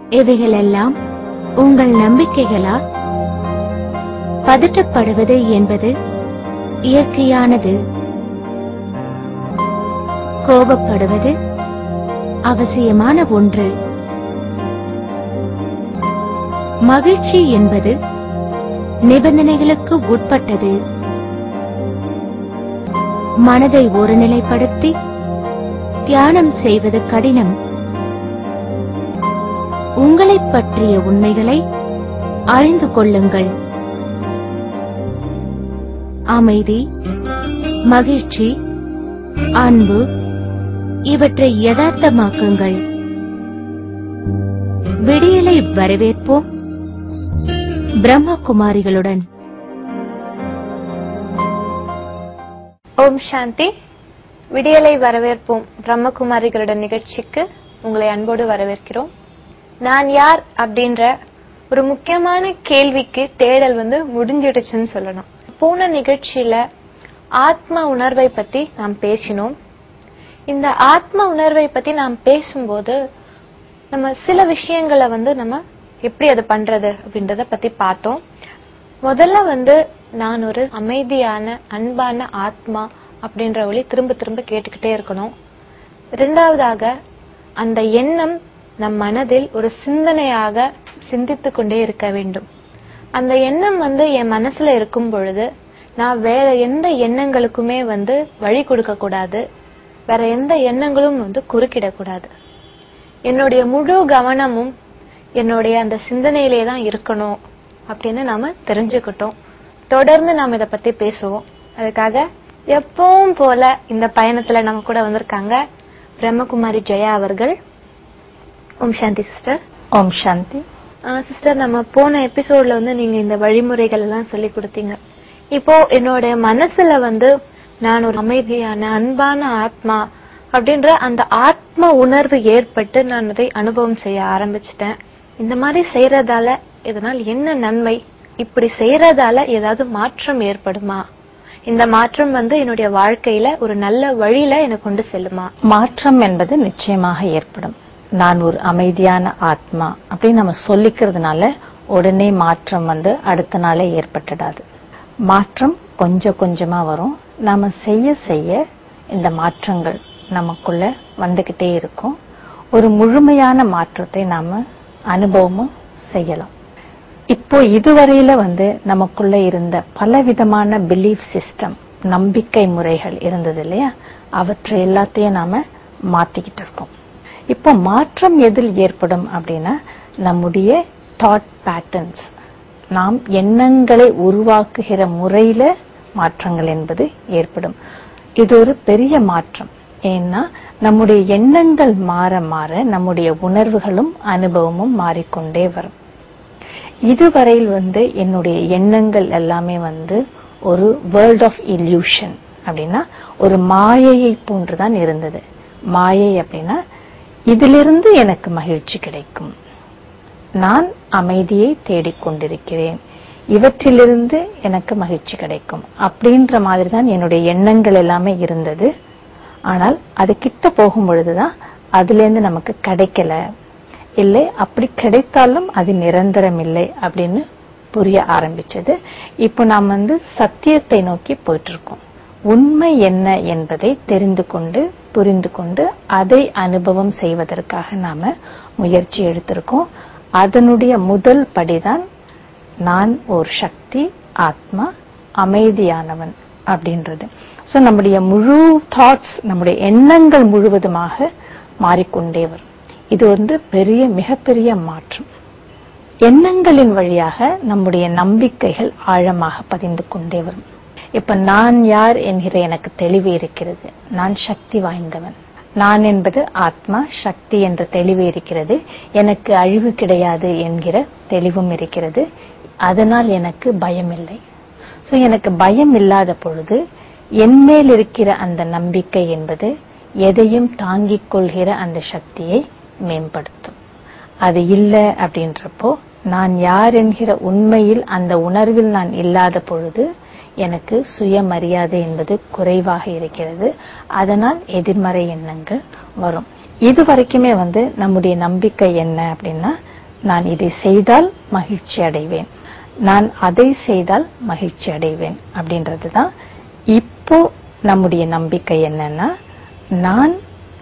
இவைகளெல்லாம் உங்கள் நம்பிக்கைகளா பதட்டப்படுவது என்பது இயற்கையானது கோபப்படுவது அவசியமான ஒன்று மகிழ்ச்சி என்பது நிபந்தனைகளுக்கு உட்பட்டது மனதை ஒருநிலைப்படுத்தி தியானம் செய்வது கடினம் உங்களைப் பற்றிய உண்மைகளை அறிந்து கொள்ளுங்கள் அமைதி மகிழ்ச்சி அன்பு இவற்றை யதார்த்தமாக்குங்கள் விடியலை வரவேற்போம் பிரம்மகுமாரிகளுடன் ஓம் சாந்தி விடியலை வரவேற்போம் பிரம்மகுமாரிகளுடன் நிகழ்ச்சிக்கு உங்களை அன்போடு வரவேற்கிறோம் நான் யார் அப்படின்ற ஒரு முக்கியமான கேள்விக்கு தேடல் வந்து முடிஞ்சிடுச்சுன்னு சொல்லணும் போன நிகழ்ச்சியில ஆத்ம உணர்வை பத்தி நாம் பேசினோம் இந்த ஆத்ம உணர்வை பத்தி நாம் பேசும்போது நம்ம சில விஷயங்களை வந்து நம்ம எப்படி அதை பண்றது அப்படின்றத பத்தி பார்த்தோம் முதல்ல வந்து நான் ஒரு அமைதியான அன்பான ஆத்மா அப்படின்ற ஒளி திரும்ப திரும்ப கேட்டுக்கிட்டே இருக்கணும் இரண்டாவதாக அந்த எண்ணம் நம் மனதில் ஒரு சிந்தனையாக சிந்தித்துக் கொண்டே இருக்க வேண்டும் அந்த எண்ணம் வந்து என் மனசுல இருக்கும் பொழுது நான் வேற எந்த எண்ணங்களுக்குமே வந்து வழி கொடுக்க கூடாது வேற எந்த எண்ணங்களும் வந்து குறுக்கிடக்கூடாது என்னுடைய முழு கவனமும் என்னுடைய அந்த சிந்தனையிலே தான் இருக்கணும் அப்படின்னு நாம தெரிஞ்சுக்கிட்டோம் தொடர்ந்து நாம இத பத்தி பேசுவோம் அதுக்காக எப்பவும் போல இந்த பயணத்துல நம்ம கூட வந்திருக்காங்க பிரம்மகுமாரி ஜெயா அவர்கள் ஓம் சாந்தி சிஸ்டர் ஓம் சாந்தி சிஸ்டர் நம்ம போன எபிசோட்ல வந்து நீங்க இந்த வழிமுறைகள் எல்லாம் சொல்லி கொடுத்தீங்க இப்போ என்னோட மனசுல வந்து நான் ஒரு அமைதியான அன்பான ஆத்மா அப்படின்ற அந்த ஆத்ம உணர்வு ஏற்பட்டு நான் அதை அனுபவம் செய்ய ஆரம்பிச்சிட்டேன் இந்த மாதிரி செய்யறதால இதனால் என்ன நன்மை இப்படி செய்யறதால ஏதாவது மாற்றம் ஏற்படுமா இந்த மாற்றம் வந்து என்னுடைய வாழ்க்கையில ஒரு நல்ல வழியில எனக்கு கொண்டு செல்லுமா மாற்றம் என்பது நிச்சயமாக ஏற்படும் நான் ஒரு அமைதியான ஆத்மா அப்படின்னு நம்ம சொல்லிக்கிறதுனால உடனே மாற்றம் வந்து அடுத்த நாளே ஏற்பட்டுடாது மாற்றம் கொஞ்சம் கொஞ்சமா வரும் நாம செய்ய செய்ய இந்த மாற்றங்கள் நமக்குள்ள வந்துகிட்டே இருக்கும் ஒரு முழுமையான மாற்றத்தை நாம அனுபவமும் செய்யலாம் இப்போ இதுவரையில வந்து நமக்குள்ள இருந்த பலவிதமான பிலீஃப் சிஸ்டம் நம்பிக்கை முறைகள் இருந்தது இல்லையா அவற்றை எல்லாத்தையும் நாம மாத்திக்கிட்டு இருக்கோம் இப்போ மாற்றம் எதில் ஏற்படும் அப்படின்னா நம்முடைய தாட் பேட்டர்ன்ஸ் நாம் எண்ணங்களை உருவாக்குகிற முறையில மாற்றங்கள் என்பது ஏற்படும் இது ஒரு பெரிய மாற்றம் ஏன்னா நம்முடைய எண்ணங்கள் மாற மாற நம்முடைய உணர்வுகளும் அனுபவமும் மாறிக்கொண்டே வரும் இதுவரையில் வந்து என்னுடைய எண்ணங்கள் எல்லாமே வந்து ஒரு வேர்ல்ட் ஆஃப் இல்யூஷன் அப்படின்னா ஒரு மாயையை போன்றுதான் இருந்தது மாயை அப்படின்னா இதிலிருந்து எனக்கு மகிழ்ச்சி கிடைக்கும் நான் அமைதியை தேடிக்கொண்டிருக்கிறேன் இவற்றிலிருந்து எனக்கு மகிழ்ச்சி கிடைக்கும் அப்படின்ற மாதிரி தான் என்னுடைய எண்ணங்கள் எல்லாமே இருந்தது ஆனால் அது கிட்ட போகும் பொழுதுதான் அதுல இருந்து நமக்கு கிடைக்கல இல்லை அப்படி கிடைத்தாலும் அது நிரந்தரம் இல்லை அப்படின்னு புரிய ஆரம்பிச்சது இப்போ நாம் வந்து சத்தியத்தை நோக்கி போயிட்டு இருக்கோம் உண்மை என்ன என்பதை தெரிந்து கொண்டு புரிந்து கொண்டு அதை அனுபவம் செய்வதற்காக நாம முயற்சி எடுத்திருக்கோம் அதனுடைய முதல் படிதான் நான் ஒரு சக்தி ஆத்மா அமைதியானவன் அப்படின்றது சோ நம்முடைய முழு தாட்ஸ் நம்முடைய எண்ணங்கள் முழுவதுமாக மாறிக்கொண்டே வரும் இது வந்து பெரிய மிகப்பெரிய மாற்றம் எண்ணங்களின் வழியாக நம்முடைய நம்பிக்கைகள் ஆழமாக பதிந்து கொண்டே வரும் இப்ப நான் யார் என்கிற எனக்கு தெளிவு இருக்கிறது நான் சக்தி வாய்ந்தவன் நான் என்பது ஆத்மா சக்தி என்ற தெளிவு இருக்கிறது எனக்கு அழிவு கிடையாது என்கிற தெளிவும் இருக்கிறது அதனால் எனக்கு பயம் இல்லை சோ எனக்கு பயம் இல்லாத பொழுது என்மேல் இருக்கிற அந்த நம்பிக்கை என்பது எதையும் தாங்கிக் கொள்கிற அந்த சக்தியை மேம்படுத்தும் அது இல்லை அப்படின்றப்போ நான் யார் என்கிற உண்மையில் அந்த உணர்வில் நான் இல்லாத பொழுது எனக்கு சுயமரியாதை என்பது குறைவாக இருக்கிறது அதனால் எதிர்மறை எண்ணங்கள் வரும் இது வரைக்குமே வந்து நம்முடைய நம்பிக்கை என்ன அப்படின்னா நான் இதை செய்தால் மகிழ்ச்சி அடைவேன் நான் அதை செய்தால் மகிழ்ச்சி அடைவேன் அப்படின்றதுதான் இப்போ நம்முடைய நம்பிக்கை என்னன்னா நான்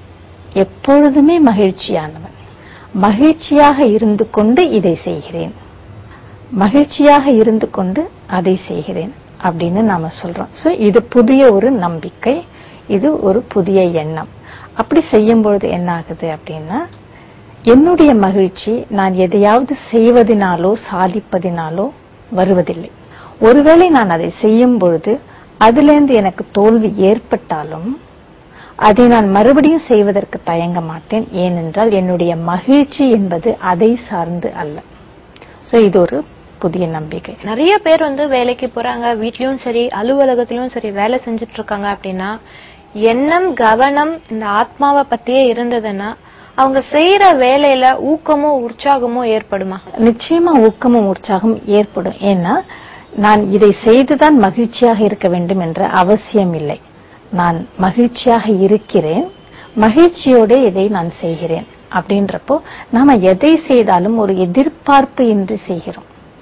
எப்பொழுதுமே மகிழ்ச்சியானவன் மகிழ்ச்சியாக இருந்து கொண்டு இதை செய்கிறேன் மகிழ்ச்சியாக இருந்து கொண்டு அதை செய்கிறேன் அப்படின்னு நாம சொல்றோம் சோ இது புதிய ஒரு நம்பிக்கை இது ஒரு புதிய எண்ணம் அப்படி செய்யும் பொழுது என்ன ஆகுது அப்படின்னா என்னுடைய மகிழ்ச்சி நான் எதையாவது செய்வதனாலோ சாதிப்பதினாலோ வருவதில்லை ஒருவேளை நான் அதை செய்யும் பொழுது அதிலிருந்து எனக்கு தோல்வி ஏற்பட்டாலும் அதை நான் மறுபடியும் செய்வதற்கு தயங்க மாட்டேன் ஏனென்றால் என்னுடைய மகிழ்ச்சி என்பது அதை சார்ந்து அல்ல சோ இது ஒரு புதிய நம்பிக்கை நிறைய பேர் வந்து வேலைக்கு போறாங்க வீட்லயும் சரி அலுவலகத்திலயும் சரி வேலை செஞ்சுட்டு இருக்காங்க அப்படின்னா எண்ணம் கவனம் இந்த ஆத்மாவை பத்தியே இருந்ததுன்னா அவங்க செய்யற வேலையில ஊக்கமோ உற்சாகமோ ஏற்படுமா நிச்சயமா ஊக்கமும் உற்சாகம் ஏற்படும் ஏன்னா நான் இதை செய்துதான் மகிழ்ச்சியாக இருக்க வேண்டும் என்ற அவசியம் இல்லை நான் மகிழ்ச்சியாக இருக்கிறேன் மகிழ்ச்சியோட இதை நான் செய்கிறேன் அப்படின்றப்போ நாம எதை செய்தாலும் ஒரு எதிர்பார்ப்பு இன்றி செய்கிறோம்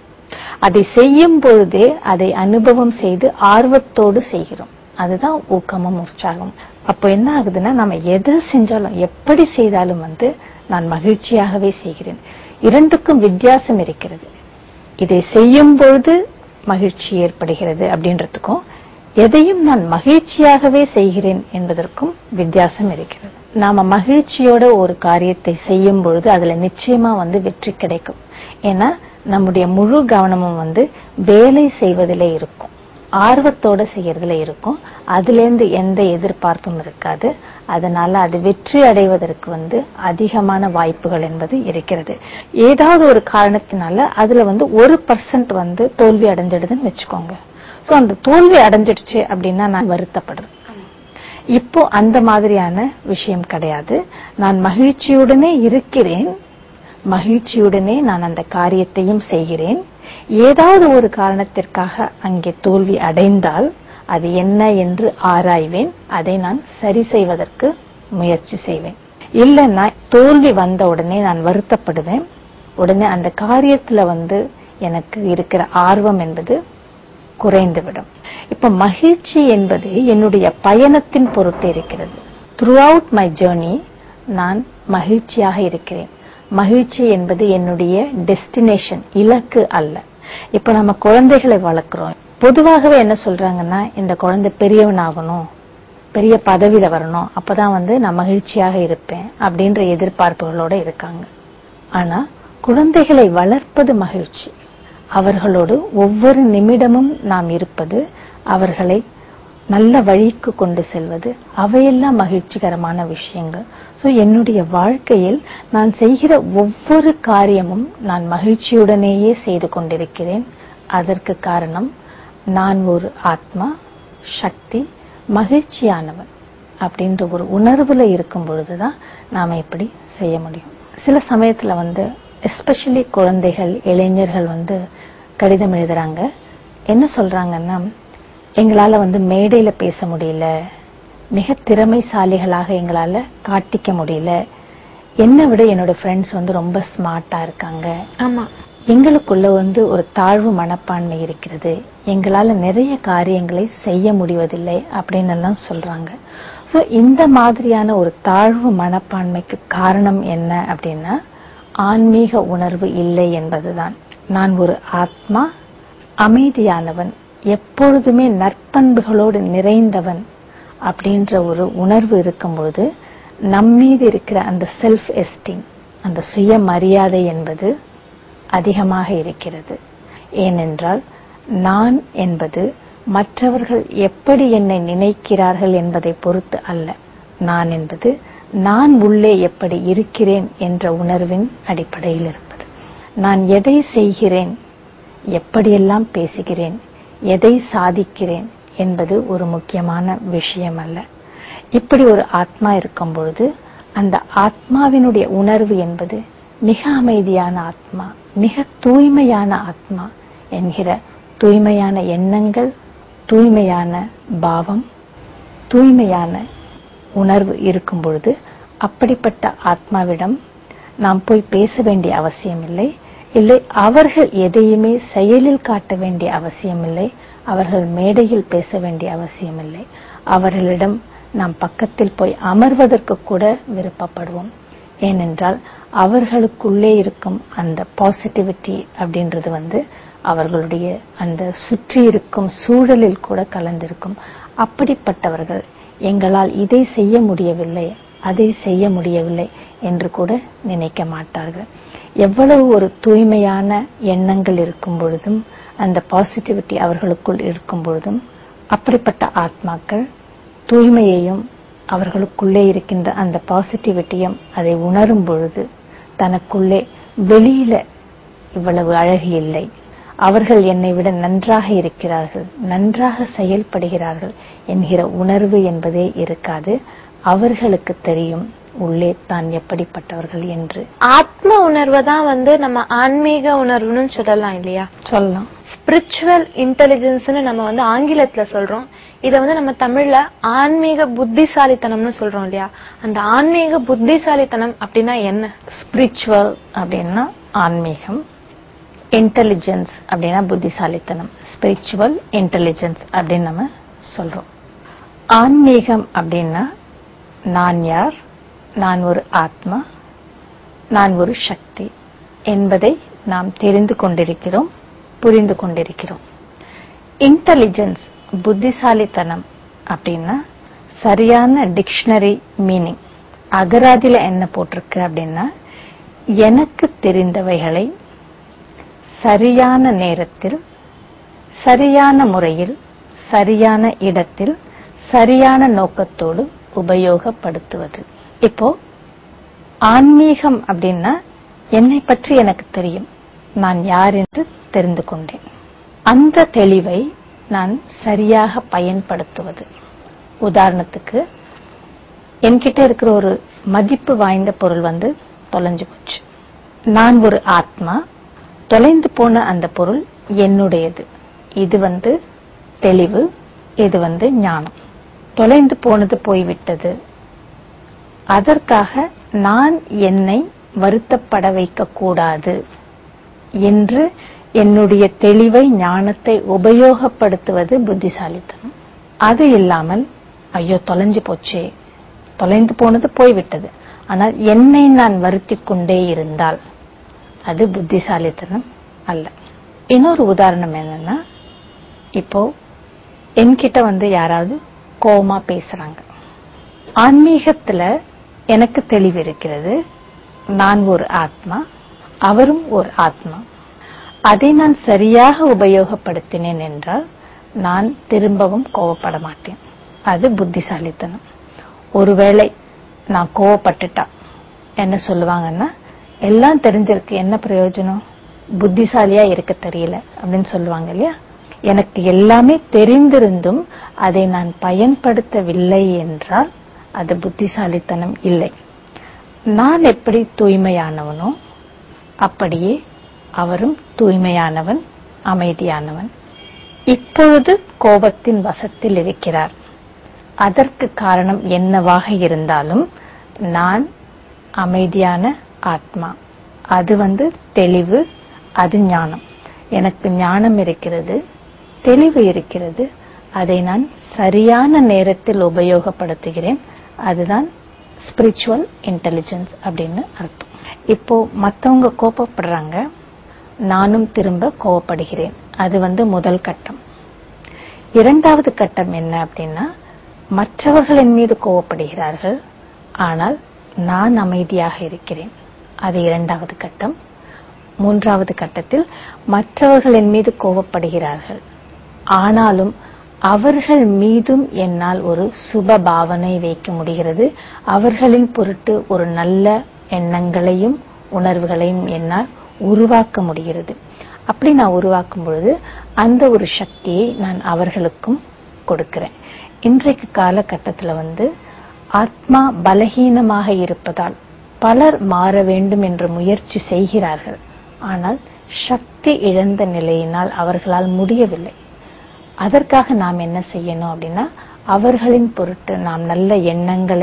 அதை செய்யும் பொழுதே அதை அனுபவம் செய்து ஆர்வத்தோடு செய்கிறோம் அதுதான் ஊக்கமும் உற்சாகம் அப்போ என்ன ஆகுதுன்னா நம்ம எதை செஞ்சாலும் எப்படி செய்தாலும் வந்து நான் மகிழ்ச்சியாகவே செய்கிறேன் இரண்டுக்கும் வித்தியாசம் இருக்கிறது இதை செய்யும் பொழுது மகிழ்ச்சி ஏற்படுகிறது அப்படின்றதுக்கும் எதையும் நான் மகிழ்ச்சியாகவே செய்கிறேன் என்பதற்கும் வித்தியாசம் இருக்கிறது நாம மகிழ்ச்சியோட ஒரு காரியத்தை செய்யும் பொழுது அதுல நிச்சயமா வந்து வெற்றி கிடைக்கும் ஏன்னா நம்முடைய முழு கவனமும் வந்து வேலை செய்வதிலே இருக்கும் ஆர்வத்தோட செய்யறதுல இருக்கும் அதுல இருந்து எந்த எதிர்பார்ப்பும் இருக்காது அதனால அது வெற்றி அடைவதற்கு வந்து அதிகமான வாய்ப்புகள் என்பது இருக்கிறது ஏதாவது ஒரு காரணத்தினால அதுல வந்து ஒரு பர்சன்ட் வந்து தோல்வி அடைஞ்சிடுதுன்னு வச்சுக்கோங்க சோ அந்த தோல்வி அடைஞ்சிடுச்சு அப்படின்னா நான் வருத்தப்படுறேன் இப்போ அந்த மாதிரியான விஷயம் கிடையாது நான் மகிழ்ச்சியுடனே இருக்கிறேன் மகிழ்ச்சியுடனே நான் அந்த காரியத்தையும் செய்கிறேன் ஏதாவது ஒரு காரணத்திற்காக அங்கே தோல்வி அடைந்தால் அது என்ன என்று ஆராய்வேன் அதை நான் சரி செய்வதற்கு முயற்சி செய்வேன் இல்லைன்னா தோல்வி வந்த உடனே நான் வருத்தப்படுவேன் உடனே அந்த காரியத்துல வந்து எனக்கு இருக்கிற ஆர்வம் என்பது குறைந்துவிடும் இப்ப மகிழ்ச்சி என்பது என்னுடைய பயணத்தின் பொருட்டு இருக்கிறது த்ரூ அவுட் மை ஜேர்னி நான் மகிழ்ச்சியாக இருக்கிறேன் மகிழ்ச்சி என்பது என்னுடைய டெஸ்டினேஷன் இலக்கு அல்ல இப்ப நம்ம குழந்தைகளை வளர்க்கிறோம் பொதுவாகவே என்ன சொல்றாங்கன்னா இந்த குழந்தை பெரியவன் ஆகணும் பெரிய பதவியில வரணும் அப்பதான் வந்து நான் மகிழ்ச்சியாக இருப்பேன் அப்படின்ற எதிர்பார்ப்புகளோட இருக்காங்க ஆனா குழந்தைகளை வளர்ப்பது மகிழ்ச்சி அவர்களோடு ஒவ்வொரு நிமிடமும் நாம் இருப்பது அவர்களை நல்ல வழிக்கு கொண்டு செல்வது அவையெல்லாம் மகிழ்ச்சிகரமான விஷயங்கள் சோ என்னுடைய வாழ்க்கையில் நான் செய்கிற ஒவ்வொரு காரியமும் நான் மகிழ்ச்சியுடனேயே செய்து கொண்டிருக்கிறேன் அதற்கு காரணம் நான் ஒரு ஆத்மா சக்தி மகிழ்ச்சியானவன் அப்படின்ற ஒரு உணர்வுல இருக்கும் பொழுதுதான் நாம இப்படி செய்ய முடியும் சில சமயத்துல வந்து எஸ்பெஷலி குழந்தைகள் இளைஞர்கள் வந்து கடிதம் எழுதுறாங்க என்ன சொல்றாங்கன்னா எங்களால வந்து மேடையில பேச முடியல மிக திறமைசாலிகளாக எங்களால காட்டிக்க முடியல என்னை விட என்னோட ஃப்ரெண்ட்ஸ் வந்து ரொம்ப ஸ்மார்ட்டா இருக்காங்க ஆமா எங்களுக்குள்ள வந்து ஒரு தாழ்வு மனப்பான்மை இருக்கிறது எங்களால நிறைய காரியங்களை செய்ய முடிவதில்லை அப்படின்னு எல்லாம் சொல்றாங்க சோ இந்த மாதிரியான ஒரு தாழ்வு மனப்பான்மைக்கு காரணம் என்ன அப்படின்னா ஆன்மீக உணர்வு இல்லை என்பதுதான் நான் ஒரு ஆத்மா அமைதியானவன் எப்பொழுதுமே நற்பண்புகளோடு நிறைந்தவன் அப்படின்ற ஒரு உணர்வு இருக்கும் பொழுது நம்மீது இருக்கிற அந்த செல்ஃப் எஸ்டீம் அந்த சுயமரியாதை என்பது அதிகமாக இருக்கிறது ஏனென்றால் நான் என்பது மற்றவர்கள் எப்படி என்னை நினைக்கிறார்கள் என்பதை பொறுத்து அல்ல நான் என்பது நான் உள்ளே எப்படி இருக்கிறேன் என்ற உணர்வின் அடிப்படையில் இருப்பது நான் எதை செய்கிறேன் எப்படியெல்லாம் பேசுகிறேன் எதை சாதிக்கிறேன் என்பது ஒரு முக்கியமான விஷயம் அல்ல இப்படி ஒரு ஆத்மா இருக்கும் பொழுது அந்த ஆத்மாவினுடைய உணர்வு என்பது மிக அமைதியான ஆத்மா மிக தூய்மையான ஆத்மா என்கிற தூய்மையான எண்ணங்கள் தூய்மையான பாவம் தூய்மையான உணர்வு இருக்கும் பொழுது அப்படிப்பட்ட ஆத்மாவிடம் நாம் போய் பேச வேண்டிய அவசியமில்லை இல்லை அவர்கள் எதையுமே செயலில் காட்ட வேண்டிய அவசியமில்லை அவர்கள் மேடையில் பேச வேண்டிய அவசியமில்லை அவர்களிடம் நாம் பக்கத்தில் போய் அமர்வதற்கு கூட விருப்பப்படுவோம் ஏனென்றால் அவர்களுக்குள்ளே இருக்கும் அந்த பாசிட்டிவிட்டி அப்படின்றது வந்து அவர்களுடைய அந்த சுற்றி இருக்கும் சூழலில் கூட கலந்திருக்கும் அப்படிப்பட்டவர்கள் எங்களால் இதை செய்ய முடியவில்லை அதை செய்ய முடியவில்லை என்று கூட நினைக்க மாட்டார்கள் எவ்வளவு ஒரு தூய்மையான எண்ணங்கள் இருக்கும் பொழுதும் அந்த பாசிட்டிவிட்டி அவர்களுக்குள் இருக்கும் பொழுதும் அப்படிப்பட்ட ஆத்மாக்கள் தூய்மையையும் அவர்களுக்குள்ளே இருக்கின்ற அந்த பாசிட்டிவிட்டியும் அதை உணரும் பொழுது தனக்குள்ளே வெளியில இவ்வளவு அழகு இல்லை அவர்கள் என்னை விட நன்றாக இருக்கிறார்கள் நன்றாக செயல்படுகிறார்கள் என்கிற உணர்வு என்பதே இருக்காது அவர்களுக்கு தெரியும் உள்ளே தான் எப்படிப்பட்டவர்கள் என்று ஆத்ம உணர்வை தான் வந்து நம்ம ஆன்மீக உணர்வுன்னு சொல்லலாம் இல்லையா சொல்லலாம் ஸ்பிரிச்சுவல் இன்டெலிஜென்ஸ்னு நம்ம வந்து ஆங்கிலத்துல சொல்றோம் இத வந்து நம்ம தமிழ்ல ஆன்மீக புத்திசாலித்தனம்னு சொல்றோம் இல்லையா அந்த ஆன்மீக புத்திசாலித்தனம் அப்படின்னா என்ன ஸ்பிரிச்சுவல் அப்படின்னா ஆன்மீகம் இன்டெலிஜென்ஸ் அப்படின்னா புத்திசாலித்தனம் ஸ்பிரிச்சுவல் இன்டெலிஜென்ஸ் அப்படின்னு நம்ம சொல்றோம் ஆன்மீகம் அப்படின்னா நான் யார் நான் ஒரு ஆத்மா நான் ஒரு சக்தி என்பதை நாம் தெரிந்து கொண்டிருக்கிறோம் புரிந்து கொண்டிருக்கிறோம் இன்டெலிஜென்ஸ் புத்திசாலித்தனம் அப்படின்னா சரியான டிக்ஷனரி மீனிங் அகராதியில என்ன போட்டிருக்கு அப்படின்னா எனக்கு தெரிந்தவைகளை சரியான நேரத்தில் சரியான முறையில் சரியான இடத்தில் சரியான நோக்கத்தோடு உபயோகப்படுத்துவது இப்போ ஆன்மீகம் அப்படின்னா என்னை பற்றி எனக்கு தெரியும் நான் யார் என்று தெரிந்து கொண்டேன் அந்த தெளிவை நான் சரியாக பயன்படுத்துவது உதாரணத்துக்கு என்கிட்ட இருக்கிற ஒரு மதிப்பு வாய்ந்த பொருள் வந்து தொலைஞ்சு போச்சு நான் ஒரு ஆத்மா தொலைந்து போன அந்த பொருள் என்னுடையது இது வந்து தெளிவு இது வந்து ஞானம் தொலைந்து போனது போய்விட்டது அதற்காக நான் என்னை வருத்தப்பட வைக்க கூடாது என்று என்னுடைய தெளிவை ஞானத்தை உபயோகப்படுத்துவது புத்திசாலித்தனம் அது இல்லாமல் ஐயோ தொலைஞ்சு போச்சே தொலைந்து போனது போய்விட்டது ஆனால் என்னை நான் வருத்திக் கொண்டே இருந்தால் அது புத்திசாலித்தனம் அல்ல இன்னொரு உதாரணம் என்னன்னா இப்போ என்கிட்ட வந்து யாராவது கோமா பேசுறாங்க ஆன்மீகத்துல எனக்கு தெளிவு இருக்கிறது நான் ஒரு ஆத்மா அவரும் ஒரு ஆத்மா அதை நான் சரியாக உபயோகப்படுத்தினேன் என்றால் நான் திரும்பவும் கோவப்பட மாட்டேன் அது புத்திசாலித்தனம் ஒருவேளை நான் கோவப்பட்டுட்டா என்ன சொல்லுவாங்கன்னா எல்லாம் தெரிஞ்சிருக்கு என்ன பிரயோஜனம் புத்திசாலியா இருக்க தெரியல அப்படின்னு சொல்லுவாங்க இல்லையா எனக்கு எல்லாமே தெரிந்திருந்தும் அதை நான் பயன்படுத்தவில்லை என்றால் அது புத்திசாலித்தனம் இல்லை நான் எப்படி தூய்மையானவனோ அப்படியே அவரும் தூய்மையானவன் அமைதியானவன் இப்பொழுது கோபத்தின் வசத்தில் இருக்கிறார் அதற்கு காரணம் என்னவாக இருந்தாலும் நான் அமைதியான ஆத்மா அது வந்து தெளிவு அது ஞானம் எனக்கு ஞானம் இருக்கிறது தெளிவு இருக்கிறது அதை நான் சரியான நேரத்தில் உபயோகப்படுத்துகிறேன் அதுதான் ஸ்பிரிச்சுவல் இன்டெலிஜென்ஸ் அப்படின்னு அர்த்தம் இப்போ மத்தவங்க கோபப்படுறாங்க நானும் திரும்ப கோவப்படுகிறேன் அது வந்து முதல் கட்டம் இரண்டாவது கட்டம் என்ன அப்படின்னா மற்றவர்களின் மீது கோவப்படுகிறார்கள் ஆனால் நான் அமைதியாக இருக்கிறேன் அது இரண்டாவது கட்டம் மூன்றாவது கட்டத்தில் மற்றவர்களின் மீது கோவப்படுகிறார்கள் ஆனாலும் அவர்கள் மீதும் என்னால் ஒரு சுப பாவனை வைக்க முடிகிறது அவர்களின் பொருட்டு ஒரு நல்ல எண்ணங்களையும் உணர்வுகளையும் என்னால் உருவாக்க முடிகிறது அப்படி நான் உருவாக்கும் பொழுது அந்த ஒரு சக்தியை நான் அவர்களுக்கும் கொடுக்கிறேன் இன்றைக்கு காலகட்டத்துல வந்து ஆத்மா பலகீனமாக இருப்பதால் பலர் மாற வேண்டும் என்று முயற்சி செய்கிறார்கள் ஆனால் சக்தி இழந்த நிலையினால் அவர்களால் முடியவில்லை அதற்காக நாம் என்ன செய்யணும் அப்படின்னா அவர்களின் பொருட்டு நாம் நல்ல எண்ணங்களை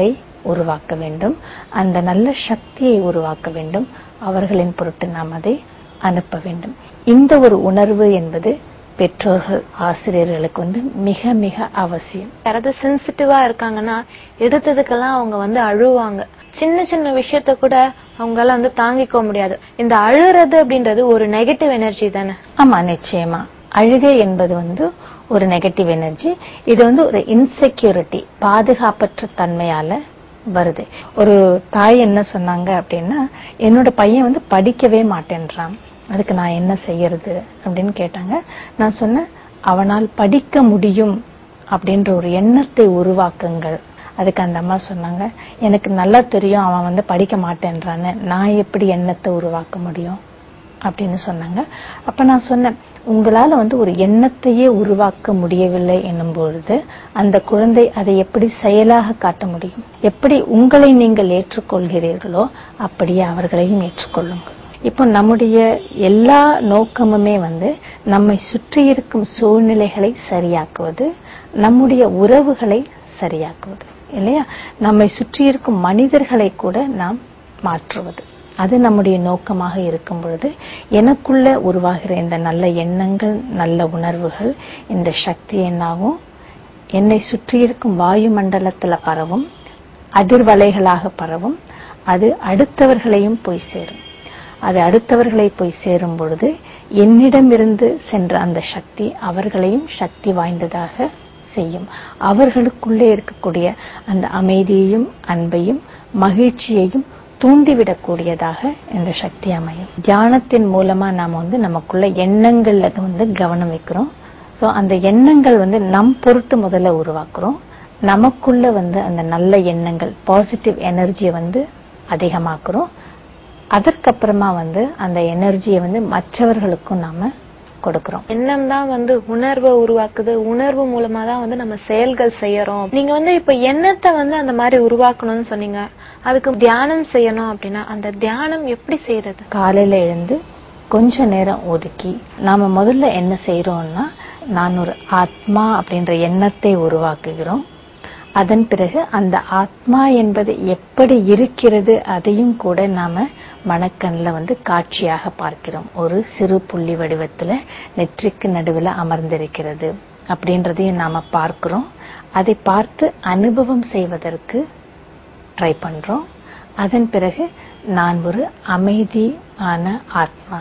உருவாக்க வேண்டும் அந்த நல்ல சக்தியை உருவாக்க வேண்டும் அவர்களின் பொருட்டு நாம் அதை அனுப்ப வேண்டும் இந்த ஒரு உணர்வு என்பது பெற்றோர்கள் ஆசிரியர்களுக்கு வந்து மிக மிக அவசியம் யாராவது சென்சிட்டிவா இருக்காங்கன்னா எடுத்ததுக்கெல்லாம் அவங்க வந்து அழுவாங்க சின்ன சின்ன விஷயத்த கூட அவங்களால வந்து தாங்கிக்க முடியாது இந்த அழுறது அப்படின்றது ஒரு நெகட்டிவ் எனர்ஜி தானே ஆமா நிச்சயமா அழுகை என்பது வந்து ஒரு நெகட்டிவ் எனர்ஜி இது வந்து ஒரு இன்செக்யூரிட்டி பாதுகாப்பற்ற தன்மையால வருது ஒரு தாய் என்ன சொன்னாங்க அப்படின்னா என்னோட பையன் வந்து படிக்கவே மாட்டேன்றான் அதுக்கு நான் என்ன செய்யறது அப்படின்னு கேட்டாங்க நான் சொன்னேன் அவனால் படிக்க முடியும் அப்படின்ற ஒரு எண்ணத்தை உருவாக்குங்கள் அதுக்கு அந்த அம்மா சொன்னாங்க எனக்கு நல்லா தெரியும் அவன் வந்து படிக்க மாட்டேன்றான்னு நான் எப்படி எண்ணத்தை உருவாக்க முடியும் அப்படின்னு சொன்னாங்க அப்ப நான் சொன்னேன் உங்களால வந்து ஒரு எண்ணத்தையே உருவாக்க முடியவில்லை என்னும் பொழுது அந்த குழந்தை அதை எப்படி செயலாக காட்ட முடியும் எப்படி உங்களை நீங்கள் ஏற்றுக்கொள்கிறீர்களோ அப்படியே அவர்களையும் ஏற்றுக்கொள்ளுங்கள் இப்போ நம்முடைய எல்லா நோக்கமுமே வந்து நம்மை சுற்றி இருக்கும் சூழ்நிலைகளை சரியாக்குவது நம்முடைய உறவுகளை சரியாக்குவது இல்லையா நம்மை சுற்றி இருக்கும் மனிதர்களை கூட நாம் மாற்றுவது அது நம்முடைய நோக்கமாக இருக்கும் பொழுது எனக்குள்ள உருவாகிற இந்த நல்ல எண்ணங்கள் நல்ல உணர்வுகள் இந்த சக்தி என்னாகும் என்னை சுற்றி இருக்கும் வாயு மண்டலத்துல பரவும் அதிர்வலைகளாக பரவும் அது அடுத்தவர்களையும் போய் சேரும் அது அடுத்தவர்களை போய் சேரும் பொழுது என்னிடமிருந்து சென்ற அந்த சக்தி அவர்களையும் சக்தி வாய்ந்ததாக செய்யும் அவர்களுக்குள்ளே இருக்கக்கூடிய அந்த அமைதியையும் அன்பையும் மகிழ்ச்சியையும் தூண்டிவிடக்கூடியதாக இந்த சக்தி அமையும் தியானத்தின் மூலமா நாம வந்து நமக்குள்ள எண்ணங்கள்ல வந்து கவனம் வைக்கிறோம் சோ அந்த எண்ணங்கள் வந்து நம் பொருட்டு முதல்ல உருவாக்குறோம் நமக்குள்ள வந்து அந்த நல்ல எண்ணங்கள் பாசிட்டிவ் எனர்ஜியை வந்து அதிகமாக்குறோம் அதற்கப்புறமா வந்து அந்த எனர்ஜியை வந்து மற்றவர்களுக்கும் நாம கொடுக்கிறோம் எண்ணம் தான் வந்து உணர்வை உருவாக்குது உணர்வு மூலமா தான் வந்து நம்ம செயல்கள் செய்யறோம் நீங்க வந்து இப்ப எண்ணத்தை வந்து அந்த மாதிரி உருவாக்கணும்னு சொன்னீங்க அதுக்கு தியானம் செய்யணும் அப்படின்னா அந்த தியானம் எப்படி செய்யறது காலையில எழுந்து கொஞ்ச நேரம் ஒதுக்கி நாம முதல்ல என்ன செய்யறோம்னா நான் ஒரு ஆத்மா அப்படின்ற எண்ணத்தை உருவாக்குகிறோம் அதன் பிறகு அந்த ஆத்மா என்பது எப்படி இருக்கிறது அதையும் கூட நாம மனக்கண்ல வந்து காட்சியாக பார்க்கிறோம் ஒரு சிறு புள்ளி வடிவத்துல நெற்றிக்கு நடுவுல அமர்ந்திருக்கிறது அப்படின்றதையும் நாம பார்க்கிறோம் அதை பார்த்து அனுபவம் செய்வதற்கு ட்ரை பண்றோம் அதன் பிறகு நான் ஒரு அமைதியான ஆத்மா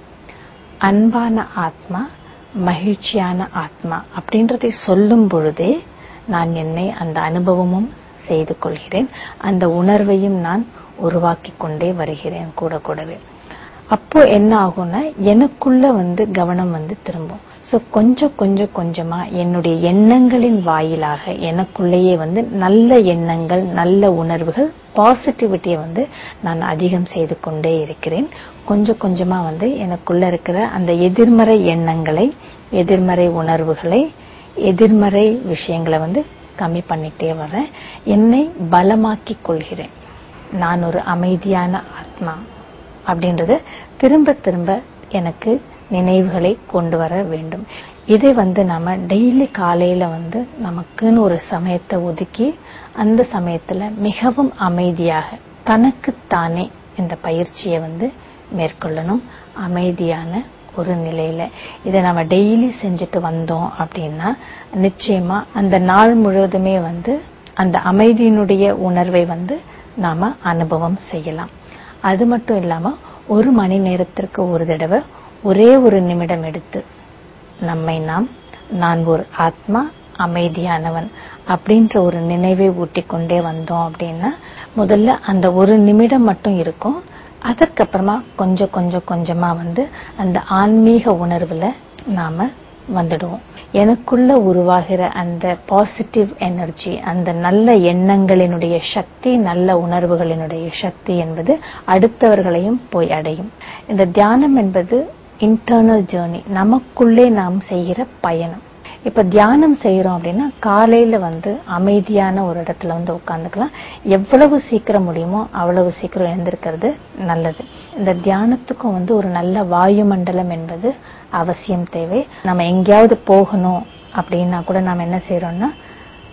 அன்பான ஆத்மா மகிழ்ச்சியான ஆத்மா அப்படின்றதை சொல்லும் பொழுதே நான் என்னை அந்த அனுபவமும் செய்து கொள்கிறேன் அந்த உணர்வையும் நான் உருவாக்கி கொண்டே வருகிறேன் கூட கூடவே அப்போ என்ன ஆகும்னா எனக்குள்ள வந்து கவனம் வந்து திரும்பும் சோ கொஞ்சம் கொஞ்சம் கொஞ்சமா என்னுடைய எண்ணங்களின் வாயிலாக எனக்குள்ளேயே வந்து நல்ல எண்ணங்கள் நல்ல உணர்வுகள் பாசிட்டிவிட்டியை வந்து நான் அதிகம் செய்து கொண்டே இருக்கிறேன் கொஞ்சம் கொஞ்சமா வந்து எனக்குள்ள இருக்கிற அந்த எதிர்மறை எண்ணங்களை எதிர்மறை உணர்வுகளை எதிர்மறை விஷயங்களை வந்து கம்மி பண்ணிட்டே வரேன் என்னை பலமாக்கிக் கொள்கிறேன் நான் ஒரு அமைதியான ஆத்மா அப்படின்றது திரும்ப திரும்ப எனக்கு நினைவுகளை கொண்டு வர வேண்டும் இதை வந்து நாம டெய்லி காலையில வந்து நமக்குன்னு ஒரு சமயத்தை ஒதுக்கி அந்த சமயத்துல மிகவும் அமைதியாக தனக்குத்தானே இந்த பயிற்சியை வந்து மேற்கொள்ளணும் அமைதியான ஒரு நிலையில இதை நம்ம டெய்லி செஞ்சுட்டு வந்தோம் அப்படின்னா நிச்சயமா அந்த நாள் முழுவதுமே வந்து அந்த அமைதியினுடைய உணர்வை வந்து நாம அனுபவம் செய்யலாம் அது மட்டும் இல்லாம ஒரு மணி நேரத்திற்கு ஒரு தடவை ஒரே ஒரு நிமிடம் எடுத்து நம்மை நாம் நான் ஒரு ஆத்மா அமைதியானவன் அப்படின்ற ஒரு நினைவை ஊட்டிக் கொண்டே வந்தோம் அப்படின்னா முதல்ல அந்த ஒரு நிமிடம் மட்டும் இருக்கும் அதற்கப்புறமா கொஞ்சம் கொஞ்சம் கொஞ்சமா வந்து அந்த ஆன்மீக உணர்வுல நாம வந்துடுவோம் எனக்குள்ள உருவாகிற அந்த பாசிட்டிவ் எனர்ஜி அந்த நல்ல எண்ணங்களினுடைய சக்தி நல்ல உணர்வுகளினுடைய சக்தி என்பது அடுத்தவர்களையும் போய் அடையும் இந்த தியானம் என்பது இன்டர்னல் ஜேர்னி நமக்குள்ளே நாம் செய்கிற பயணம் இப்ப தியானம் செய்யறோம் அப்படின்னா காலையில வந்து அமைதியான ஒரு இடத்துல வந்து உட்காந்துக்கலாம் எவ்வளவு சீக்கிரம் முடியுமோ அவ்வளவு சீக்கிரம் எழுந்திருக்கிறது நல்லது இந்த தியானத்துக்கும் வந்து ஒரு நல்ல வாயுமண்டலம் என்பது அவசியம் தேவை நம்ம எங்கேயாவது போகணும் அப்படின்னா கூட நாம என்ன செய்யறோம்னா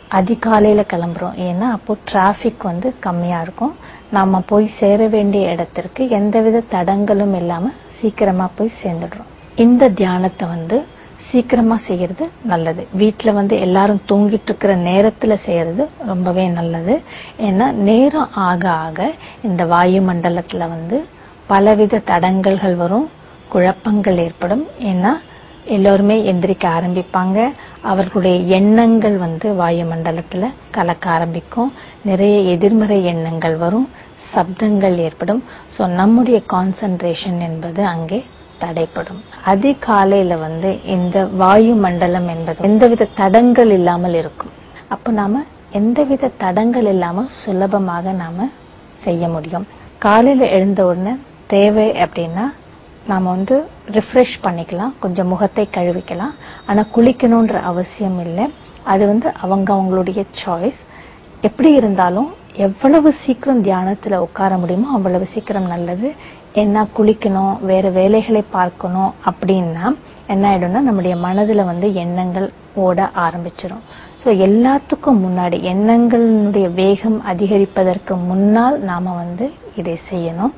அதிகாலையில கிளம்புறோம் ஏன்னா அப்போ டிராஃபிக் வந்து கம்மியா இருக்கும் நாம போய் சேர வேண்டிய இடத்திற்கு எந்தவித தடங்களும் இல்லாம சீக்கிரமா போய் சேர்ந்துடுறோம் இந்த தியானத்தை வந்து சீக்கிரமா செய்யறது நல்லது வீட்ல வந்து எல்லாரும் தூங்கிட்டு இருக்கிற நேரத்துல செய்யறது ரொம்பவே நல்லது ஏன்னா நேரம் ஆக ஆக இந்த வாயு மண்டலத்துல வந்து பலவித தடங்கல்கள் வரும் குழப்பங்கள் ஏற்படும் ஏன்னா எல்லோருமே எந்திரிக்க ஆரம்பிப்பாங்க அவர்களுடைய எண்ணங்கள் வந்து வாயுமண்டலத்துல கலக்க ஆரம்பிக்கும் நிறைய எதிர்மறை எண்ணங்கள் வரும் சப்தங்கள் ஏற்படும் சோ நம்முடைய கான்சென்ட்ரேஷன் என்பது அங்கே தடைப்படும் அதிகாலையில வந்து இந்த வாயு மண்டலம் என்பது எந்தவித தடங்கள் இல்லாமல் இருக்கும் அப்ப நாம எந்தவித தடங்கள் இல்லாம சுலபமாக நாம செய்ய முடியும் காலையில எழுந்த உடனே தேவை அப்படின்னா நாம வந்து ரிஃப்ரெஷ் பண்ணிக்கலாம் கொஞ்சம் முகத்தை கழுவிக்கலாம் ஆனா குளிக்கணும்ன்ற அவசியம் இல்லை அது வந்து அவங்க அவங்களுடைய சாய்ஸ் எப்படி இருந்தாலும் எவ்வளவு சீக்கிரம் தியானத்துல உட்கார முடியுமோ அவ்வளவு சீக்கிரம் நல்லது என்ன குளிக்கணும் வேற வேலைகளை பார்க்கணும் அப்படின்னா என்ன ஆயிடும்னா நம்முடைய மனதுல வந்து எண்ணங்கள் ஓட ஆரம்பிச்சிடும் சோ எல்லாத்துக்கும் முன்னாடி எண்ணங்களுடைய வேகம் அதிகரிப்பதற்கு முன்னால் நாம வந்து இதை செய்யணும்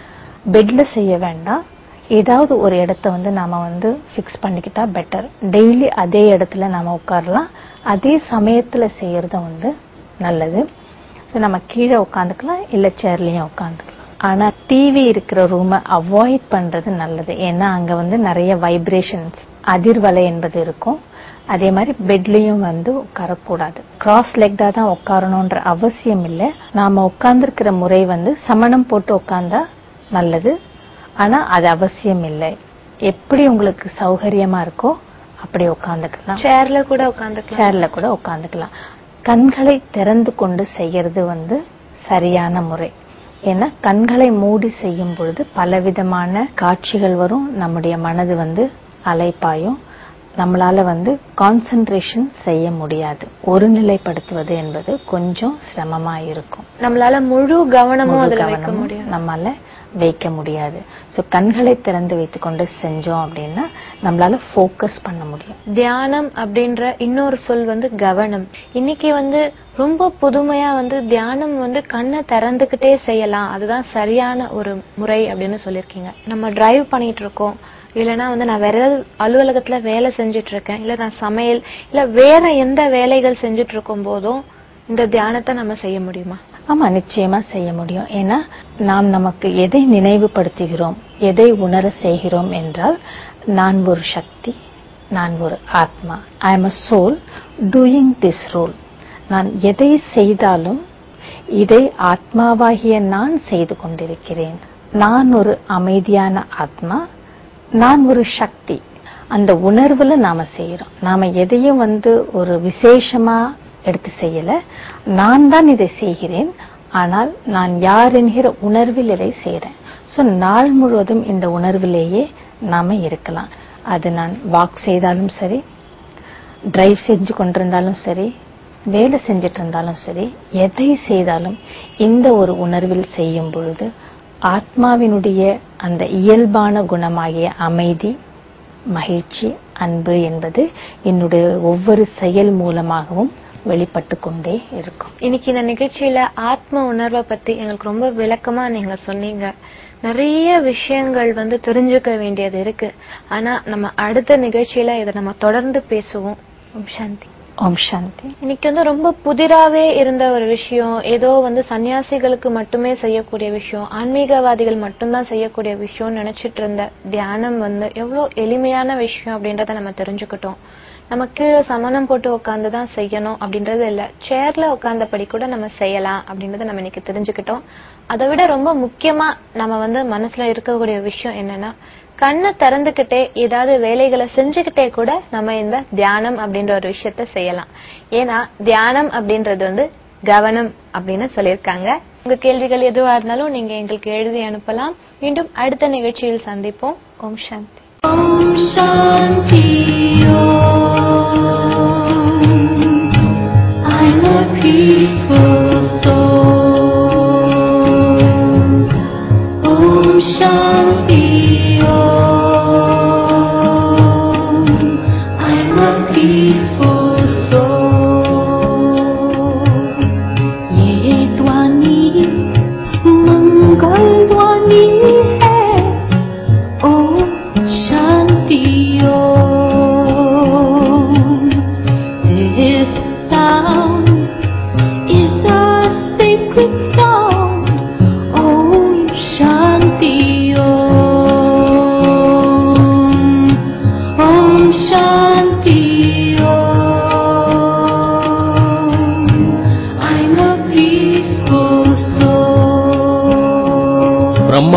பெட்ல செய்ய வேண்டாம் ஏதாவது ஒரு இடத்த வந்து நாம வந்து ஃபிக்ஸ் பண்ணிக்கிட்டா பெட்டர் டெய்லி அதே இடத்துல நாம உட்காரலாம் அதே சமயத்துல செய்யறது வந்து நல்லது ஸோ நம்ம கீழே உட்காந்துக்கலாம் இல்ல சேர்லயும் உட்காந்துக்கலாம் ஆனா டிவி இருக்கிற ரூமை அவாய்ட் பண்றது நல்லது ஏன்னா அங்க வந்து நிறைய வைப்ரேஷன்ஸ் அதிர்வலை என்பது இருக்கும் அதே மாதிரி பெட்லயும் வந்து உட்காரக்கூடாது கிராஸ் லெக்டா தான் உட்காரணும்ன்ற அவசியம் இல்லை நாம உட்கார்ந்துருக்கிற முறை வந்து சமணம் போட்டு உட்கார்ந்தா நல்லது ஆனா அது அவசியம் இல்லை எப்படி உங்களுக்கு சௌகரியமா இருக்கோ அப்படி உட்காந்துக்கலாம் சேர்ல கூட உட்காந்துக்கலாம் சேர்ல கூட உட்காந்துக்கலாம் கண்களை திறந்து கொண்டு செய்யறது வந்து சரியான முறை ஏன்னா கண்களை மூடி செய்யும் பொழுது பலவிதமான காட்சிகள் வரும் நம்முடைய மனது வந்து அலைப்பாயும் நம்மளால வந்து கான்சென்ட்ரேஷன் செய்ய முடியாது ஒருநிலைப்படுத்துவது என்பது கொஞ்சம் சிரமமா இருக்கும் நம்மளால முழு கவனமும் முழு அதுல வைக்க கவனமும் முடியும் நம்மால வைக்க முடியாது சோ கண்களை திறந்து வைத்துக்கொண்டு செஞ்சோம் அப்படின்னா நம்மளால ஃபோக்கஸ் பண்ண முடியும் தியானம் அப்படின்ற இன்னொரு சொல் வந்து கவனம் இன்னைக்கு வந்து ரொம்ப புதுமையா வந்து தியானம் வந்து கண்ணை திறந்துகிட்டே செய்யலாம் அதுதான் சரியான ஒரு முறை அப்படின்னு சொல்லியிருக்கீங்க நம்ம டிரைவ் பண்ணிட்டு இருக்கோம் இல்லைன்னா வந்து நான் வேற ஏதாவது அலுவலகத்துல வேலை செஞ்சுட்டு இருக்கேன் இல்ல நான் சமையல் இல்ல வேற எந்த வேலைகள் செஞ்சுட்டு இருக்கும் போதும் இந்த தியானத்தை நம்ம செய்ய முடியுமா ஆமா நிச்சயமா செய்ய முடியும் ஏன்னா நாம் நமக்கு எதை நினைவுபடுத்துகிறோம் எதை உணர செய்கிறோம் என்றால் நான் ஒரு சக்தி நான் ஒரு ஆத்மா I am a soul doing this role நான் எதை செய்தாலும் இதை ஆத்மாவாகிய நான் செய்து கொண்டிருக்கிறேன் நான் ஒரு அமைதியான ஆத்மா நான் ஒரு சக்தி அந்த உணர்வுல நாம செய்யறோம் நாம எதையும் வந்து ஒரு விசேஷமா எடுத்து செய்யல நான் தான் இதை செய்கிறேன் ஆனால் நான் யார் என்கிற உணர்வில் இதை செய்றேன் சோ நாள் முழுவதும் இந்த உணர்விலேயே நாம இருக்கலாம் அது நான் வாக் செய்தாலும் சரி டிரைவ் செஞ்சு கொண்டிருந்தாலும் சரி வேலை செஞ்சிட்டு இருந்தாலும் சரி எதை செய்தாலும் இந்த ஒரு உணர்வில் செய்யும் பொழுது ஆத்மாவினுடைய அந்த இயல்பான குணமாகிய அமைதி மகிழ்ச்சி அன்பு என்பது என்னுடைய ஒவ்வொரு செயல் மூலமாகவும் வெளிப்பட்டு கொண்டே இருக்கும் இன்னைக்கு இந்த நிகழ்ச்சியில ஆத்ம உணர்வை பத்தி எங்களுக்கு ரொம்ப விளக்கமா நீங்க சொன்னீங்க நிறைய விஷயங்கள் வந்து தெரிஞ்சுக்க வேண்டியது இருக்கு ஆனா நம்ம அடுத்த நிகழ்ச்சியில இதை நம்ம தொடர்ந்து பேசுவோம் ஓம் சாந்தி ஓம் சாந்தி இன்னைக்கு வந்து ரொம்ப புதிராவே இருந்த ஒரு விஷயம் ஏதோ வந்து சன்னியாசிகளுக்கு மட்டுமே செய்யக்கூடிய விஷயம் ஆன்மீகவாதிகள் மட்டும்தான் செய்யக்கூடிய விஷயம் நினைச்சிட்டு இருந்த தியானம் வந்து எவ்வளவு எளிமையான விஷயம் அப்படின்றத நம்ம தெரிஞ்சுக்கிட்டோம் நம்ம கீழே சமணம் போட்டு உட்கார்ந்து தான் செய்யணும் அப்படின்றது இல்ல சேர்ல உட்கார்ந்தபடி கூட நம்ம செய்யலாம் அப்படின்றத நம்ம இன்னைக்கு தெரிஞ்சுக்கிட்டோம் அதை விட ரொம்ப முக்கியமா நம்ம வந்து மனசுல இருக்கக்கூடிய விஷயம் என்னன்னா கண்ணை திறந்துகிட்டே ஏதாவது வேலைகளை செஞ்சுக்கிட்டே கூட நம்ம இந்த தியானம் அப்படின்ற ஒரு விஷயத்த செய்யலாம் ஏன்னா தியானம் அப்படின்றது வந்து கவனம் அப்படின்னு சொல்லியிருக்காங்க உங்க கேள்விகள் எதுவா இருந்தாலும் நீங்க எங்களுக்கு எழுதி அனுப்பலாம் மீண்டும் அடுத்த நிகழ்ச்சியில் சந்திப்போம் ஓம் சாந்தி I'm a peaceful soul. Om Shanti Om. I'm a peaceful soul.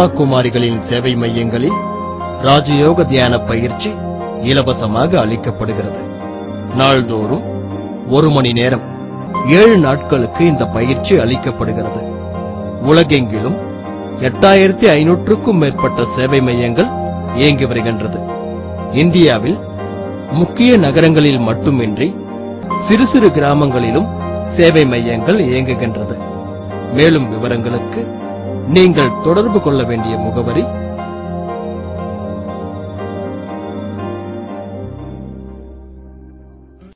பிரம்மகுமாரிகளின் சேவை மையங்களில் ராஜயோக தியான பயிற்சி இலவசமாக அளிக்கப்படுகிறது நாள்தோறும் ஒரு மணி நேரம் ஏழு நாட்களுக்கு இந்த பயிற்சி அளிக்கப்படுகிறது உலகெங்கிலும் எட்டாயிரத்தி ஐநூற்றுக்கும் மேற்பட்ட சேவை மையங்கள் இயங்கி வருகின்றது இந்தியாவில் முக்கிய நகரங்களில் மட்டுமின்றி சிறு சிறு கிராமங்களிலும் சேவை மையங்கள் இயங்குகின்றது மேலும் விவரங்களுக்கு நீங்கள் தொடர்பு கொள்ள வேண்டிய முகவரி